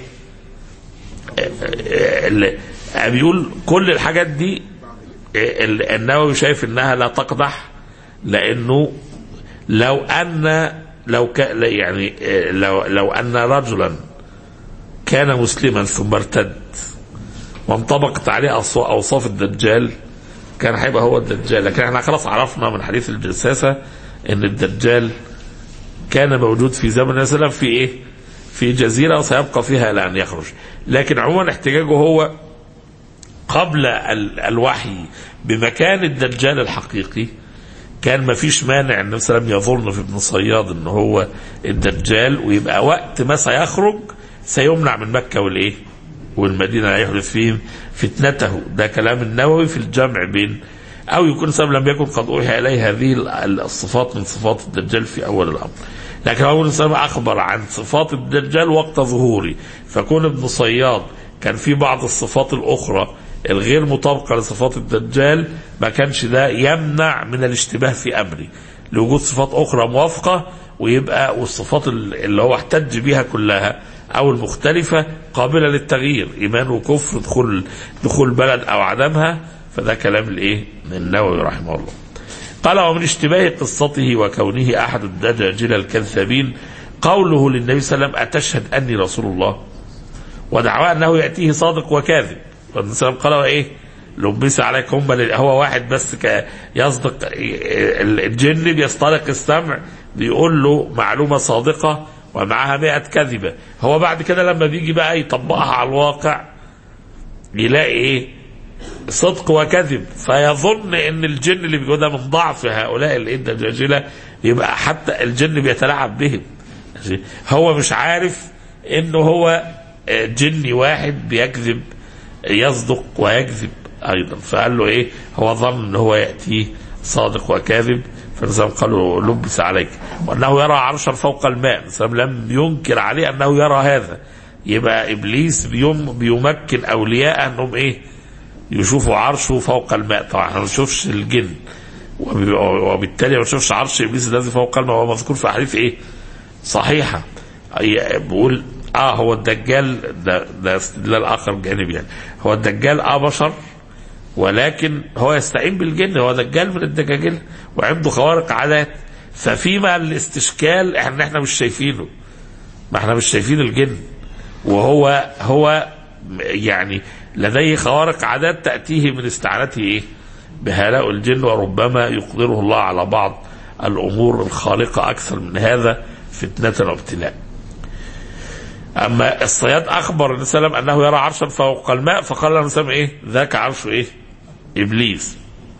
اللي بيقول كل الحاجات دي النووي شايف انها لا تقدح لانه لو ان لو ك يعني لو لو ان رجلا كان مسلما ثم ارتد وانطبقت عليه اوصاف الدجال كان هيبقى هو الدجال لكن احنا خلاص عرفنا من حديث الجساسه ان الدجال كان موجود في زمن النبي صلى الله عليه وسلم في ايه؟ في جزيره وسيبقى فيها الى ان يخرج لكن عموما احتجاجه هو قبل الوحي بمكان الدجال الحقيقي كان ما فيش مانع النبي صلى الله عليه وسلم يظن في ابن صياد ان هو الدجال ويبقى وقت ما سيخرج سيمنع من مكه والايه؟ والمدينه لا يحدث فيهم فتنته ده كلام النووي في الجمع بين او يكون سبب لم يكن قد اوحي اليه هذه الصفات من صفات الدجال في اول الامر لكن هو الانسان اخبر عن صفات الدجال وقت ظهوره فكون ابن صياد كان في بعض الصفات الاخرى الغير مطابقه لصفات الدجال ما كانش ده يمنع من الاشتباه في امره لوجود صفات اخرى موافقه ويبقى والصفات اللي هو احتج بها كلها او المختلفه قابله للتغيير ايمان وكفر دخول دخول بلد او عدمها فده كلام الايه النووي رحمه الله قال ومن اشتباه قصته وكونه احد الدجاجله الكذابين قوله للنبي صلى الله عليه وسلم اتشهد اني رسول الله ودعواه انه ياتيه صادق وكاذب والنبي صلى الله عليه وسلم قال ايه لبس عليك هم هو واحد بس يصدق الجن بيسترق السمع بيقول له معلومه صادقه ومعها مئة كذبة هو بعد كده لما بيجي بقى يطبقها على الواقع يلاقي ايه صدق وكذب فيظن ان الجن اللي بيقول ده من ضعف هؤلاء الدجاجلة يبقى حتى الجن بيتلاعب بهم هو مش عارف انه هو جني واحد بيكذب يصدق ويكذب ايضا فقال له ايه هو ظن ان هو ياتيه صادق وكاذب فالنسلم قال له لبس عليك وانه يرى عرشا فوق الماء النسلم لم ينكر عليه انه يرى هذا يبقى ابليس بيوم بيمكن اولياء انهم ايه يشوفوا عرشه فوق الماء طبعا احنا ما بنشوفش الجن وب- وبالتالي ما بنشوفش عرش ابليس الذي فوق الماء هو مذكور في احاديث ايه صحيحه أي- بيقول اه هو الدجال ده ده استدلال اخر جانبي يعني هو الدجال اه بشر ولكن هو يستعين بالجن هو دجال من الدجاجل وعنده خوارق عادات ففيما الاستشكال احنا احنا مش شايفينه ما احنا مش شايفين الجن وهو هو يعني لديه خوارق عادات تأتيه من استعانته ايه بهؤلاء الجن وربما يقدره الله على بعض الأمور الخارقة أكثر من هذا فتنة وابتلاء أما الصياد أخبر النبي صلى الله عليه وسلم أنه يرى عرشا فوق الماء فقال له النبي إيه ذاك عرش إيه إبليس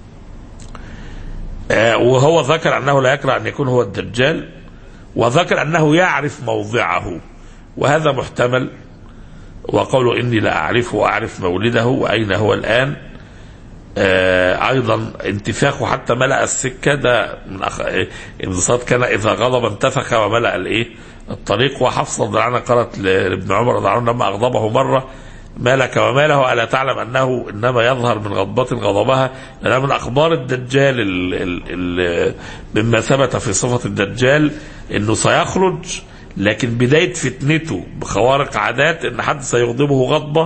آه وهو ذكر أنه لا يكره أن يكون هو الدجال وذكر أنه يعرف موضعه وهذا محتمل وقوله إني لا أعرفه وأعرف مولده وأين هو الآن آه أيضا انتفاخه حتى ملأ السكة ده من أخ... إيه، انبساط كان إذا غضب انتفخ وملأ الإيه الطريق وحفصة رضي الله عنها قالت لابن عمر رضي الله عنه لما أغضبه مرة ما لك وما له ألا تعلم أنه إنما يظهر من غضبة غضبها لأن من أخبار الدجال ال ال ال مما ثبت في صفة الدجال أنه سيخرج لكن بداية فتنته بخوارق عادات أن حد سيغضبه غضبة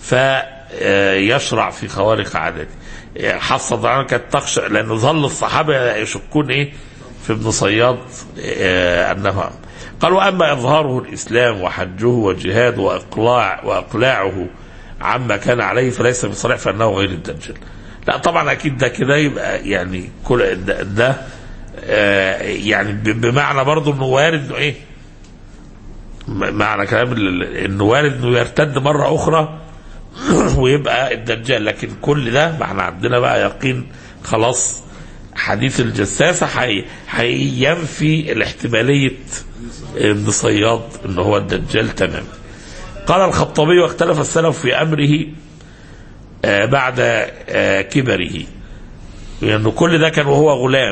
فيشرع في خوارق عاداته حفصة رضي الله عنها كانت تخشى لأنه ظل الصحابة يشكون إيه في ابن صياد آه، أنه قال وأما إظهاره الإسلام وحجه وجهاده وإقلاع وإقلاعه عما كان عليه فليس بصريح فأنه غير الدجال لا طبعا أكيد ده كده يبقى يعني كل ده, ده آه، يعني ب- بمعنى برضه انه وارد انه ايه م- معنى كلام ال- ال- انه وارد انه يرتد مره اخرى ويبقى الدجال لكن كل ده ما احنا عندنا بقى يقين خلاص حديث الجساسة حي- هينفي الاحتمالية ابن صياد ان هو الدجال تماما قال الخطابي واختلف السلف في امره آه، بعد آه، كبره لأنه كل ده كان وهو غلام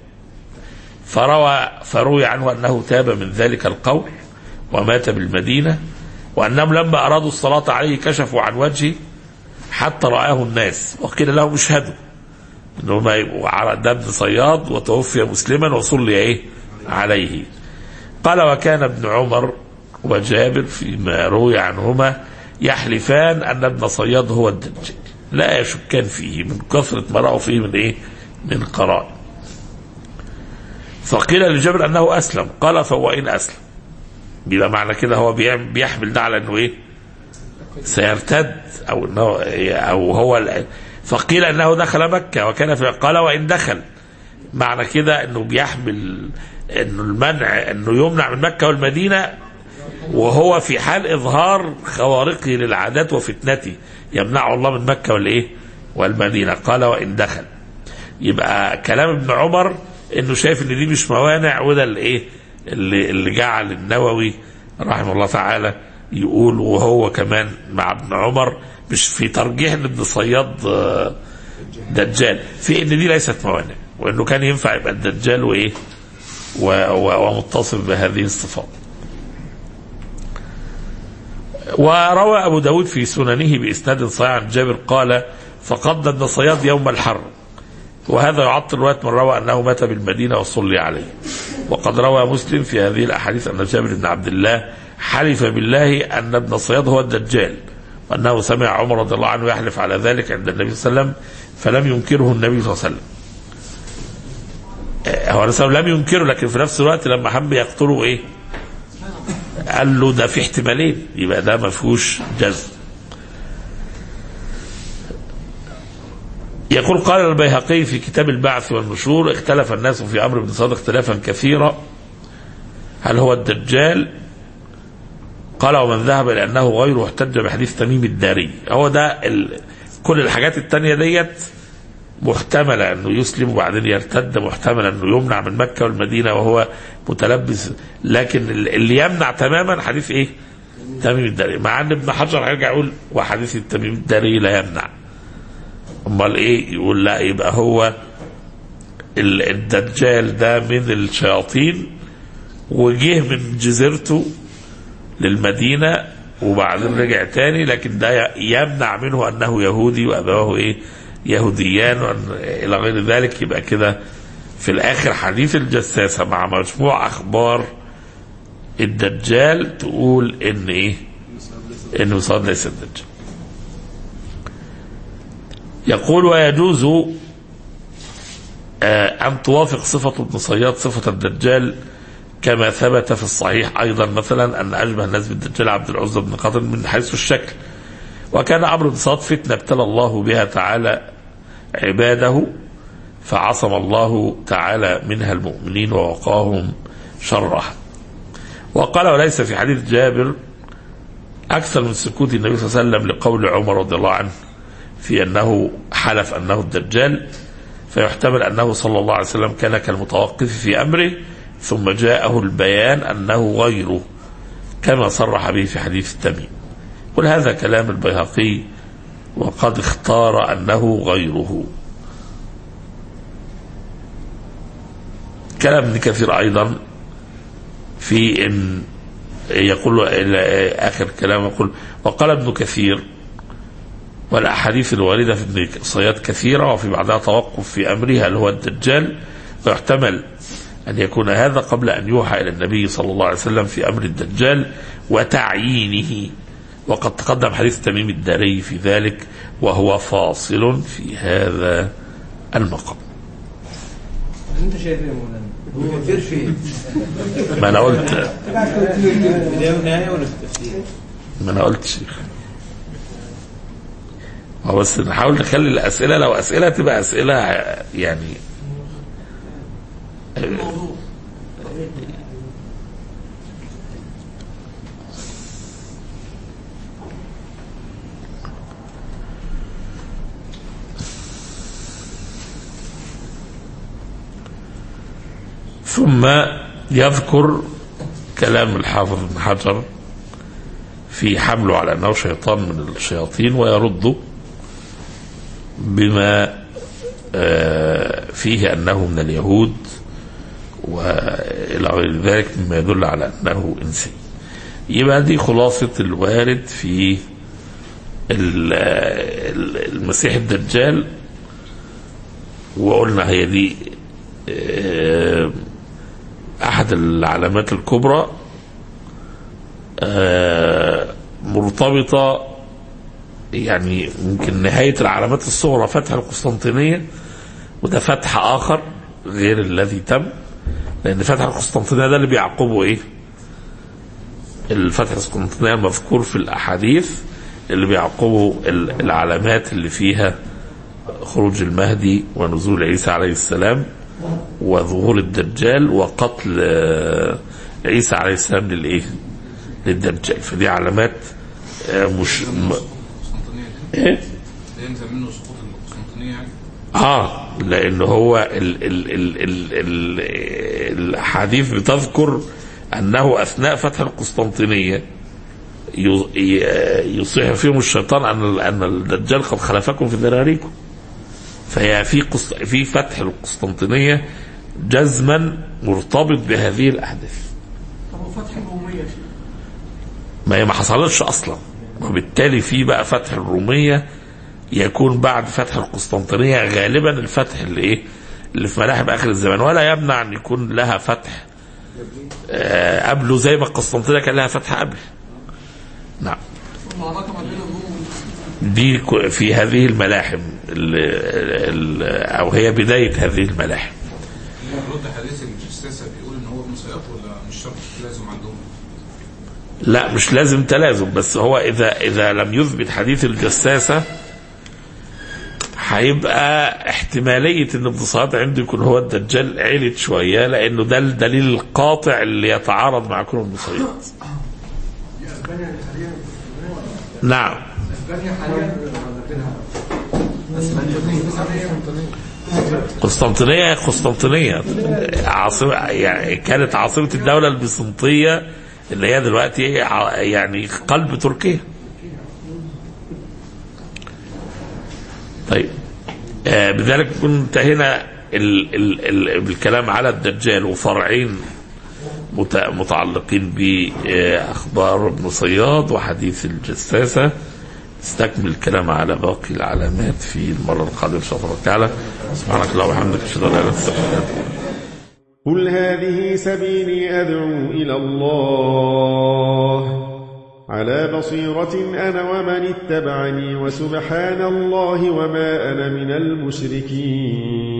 فروى فروي عنه أنه تاب من ذلك القول ومات بالمدينة وأنهم لما أرادوا الصلاة عليه كشفوا عن وجهه حتى رآه الناس وقيل لهم اشهدوا انهم يبقوا على ده ابن صياد وتوفي مسلما وصلي ايه عليه قال وكان ابن عمر وجابر فيما روي عنهما يحلفان ان ابن صياد هو الدجال لا يشكان فيه من كثرة ما رأوا فيه من ايه من قرائن فقيل لجابر انه اسلم قال فهو ان اسلم يبقى معنى كده هو بيعمل- بيحمل ده على انه ايه سيرتد او انه او هو ال- فقيل انه دخل مكه وكان في قال وان دخل معنى كده انه بيحمل انه المنع انه يمنع من مكه والمدينه وهو في حال اظهار خوارقه للعادات وفتنته يمنعه الله من مكه والايه والمدينه قال وان دخل يبقى كلام ابن عمر انه شايف ان دي مش موانع وده الايه اللي اللي جعل النووي رحمه الله تعالى يقول وهو كمان مع ابن عمر مش في ترجيح ان ابن صياد آه، دجال في ان دي ليست موانع وانه كان ينفع يبقى الدجال وايه و- و- ومتصف بهذه الصفات وروى أبو داود في سننه بإسناد صحيح عن جابر قال فقد ابن صياد يوم الحر وهذا يعطل رواية من روى أنه مات بالمدينة وصلي عليه وقد روى مسلم في هذه الأحاديث أن جابر بن عبد الله حلف بالله أن ابن صياد هو الدجال وأنه سمع عمر رضي الله عنه يحلف على ذلك عند النبي صلى الله عليه وسلم فلم ينكره النبي صلى الله عليه وسلم آه، هو الرسول لم ينكره لكن في نفس الوقت لما حب يقتله ايه قال له ده في احتمالين يبقى ده ما فيهوش جزم يقول قال البيهقي في كتاب البعث والنشور اختلف الناس في امر ابن صادق اختلافا كثيرا هل هو الدجال قال ومن ذهب إلى أنه غيره احتج بحديث تميم الداري هو ده ال... كل الحاجات التانية ديت محتملة أنه يسلم وبعدين يرتد محتملة أنه يمنع من مكة والمدينة وهو متلبس لكن اللي يمنع تماما حديث إيه تميم الداري مع أن ابن حجر هيرجع يقول وحديث التميم الداري لا يمنع امال ايه يقول لا يبقى هو ال- الدجال ده من الشياطين وجه من جزيرته للمدينة وبعدين رجع تاني لكن ده يمنع منه انه يهودي وابواه ايه يهوديان وأن- الى غير ذلك يبقى كده في الاخر حديث الجساسة مع مجموع اخبار الدجال تقول ان ايه انه صاد ليس الدجال يقول ويجوز آه، أن توافق صفة ابن صياد صفة الدجال كما ثبت في الصحيح أيضا مثلا أن أشبه الناس بالدجال عبد العزى بن قاتل من حيث الشكل وكان عمرو بن صاد فتنة ابتلى الله بها تعالى عباده فعصم الله تعالى منها المؤمنين ووقاهم شرها وقال وليس في حديث جابر أكثر من سكوت النبي صلى الله عليه وسلم لقول عمر رضي الله عنه في أنه حلف أنه الدجال فيحتمل أنه صلى الله عليه وسلم كان كالمتوقف في أمره ثم جاءه البيان أنه غيره كما صرح به في حديث التميم قل هذا كلام البيهقي وقد اختار أنه غيره كلام ابن كثير أيضا في إن يقول إلى آخر كلام يقول وقال ابن كثير والأحاديث الواردة في ابن صياد كثيرة وفي بعضها توقف في أمره هل هو الدجال ويحتمل أن يكون هذا قبل أن يوحى إلى النبي صلى الله عليه وسلم في أمر الدجال وتعيينه وقد تقدم حديث تميم الداري في ذلك وهو فاصل في هذا المقام انت شايف ايه يا مولانا؟ هو كتير فين؟ ما أنا قلت بدايه ونهايه ولا في التفسير؟ ما أنا قلت شيخ هو بس نحاول نخلي الأسئلة لو أسئلة تبقى أسئلة يعني ثم يذكر كلام الحافظ ابن حجر في حمله على انه شيطان من الشياطين ويرد بما آه، فيه انه من اليهود والى غير ذلك مما يدل على انه انسي يبقى دي خلاصه الوارد في ال- ال- المسيح الدجال وقلنا هي دي آه، احد العلامات الكبرى آه، مرتبطة يعني يمكن نهاية العلامات الصغرى فتح القسطنطينية وده فتح آخر غير الذي تم لأن فتح القسطنطينية ده اللي بيعقبه إيه؟ الفتح القسطنطينية المذكور في الأحاديث اللي بيعقبه ال- العلامات اللي فيها خروج المهدي ونزول عيسى عليه السلام وظهور الدجال وقتل آه، عيسى عليه السلام للايه؟ للدجال فدي علامات آه، مش م... ايه؟ يلزم منه سقوط القسطنطينية يعني اه لان هو ال ال ال ال ال الاحاديث بتذكر انه اثناء فتح القسطنطينيه ي- ي- يصيح فيهم الشيطان ان ان الدجال قد خلفكم في ذراريكم فهي في قسط في فتح القسطنطينيه جزما مرتبط بهذه الاحداث طب وفتح الرومية فيه ما هي ما حصلتش اصلا وبالتالي في بقى فتح الروميه يكون بعد فتح القسطنطينيه غالبا الفتح اللي ايه اللي في ملاحم اخر الزمان ولا يمنع ان يكون لها فتح آه قبله زي ما القسطنطينيه كان لها فتح قبل نعم المعركة ما بين الروم والمسلمين دي ك- في هذه الملاحم ال ال او هي بدايه هذه الملاحم رد حديث الجساسة بيقول ان هو ابن سياط ولا مش شرط لازم عندهم لا مش لازم تلازم بس هو اذا اذا لم يثبت حديث الجساسه ح- هيبقى احتمالية ان ابن صياد عنده يكون هو الدجال علت شوية لانه ده الدليل القاطع اللي يتعارض مع كون ابن صياد نعم قسطنطينية قسطنطينية عاصمة يعني كانت عاصمة الدولة البيزنطية اللي هي دلوقتي ع- يعني قلب تركيا طيب آه بذلك نكون انتهينا ال ال ال بالكلام على الدجال وفرعين مت- متعلقين بأخبار ابن صياد وحديث الجساسة نستكمل الكلام على باقي العلامات في المرة القادمة إن شاء الله تعالى سبحانك اللهم وبحمدك أشهد أن لا إله إلا أنت أستغفرك وأتوب إليك. قل هذه سبيلي أدعو إلى الله على بصيرة أنا ومن اتبعني وسبحان الله وما أنا من المشركين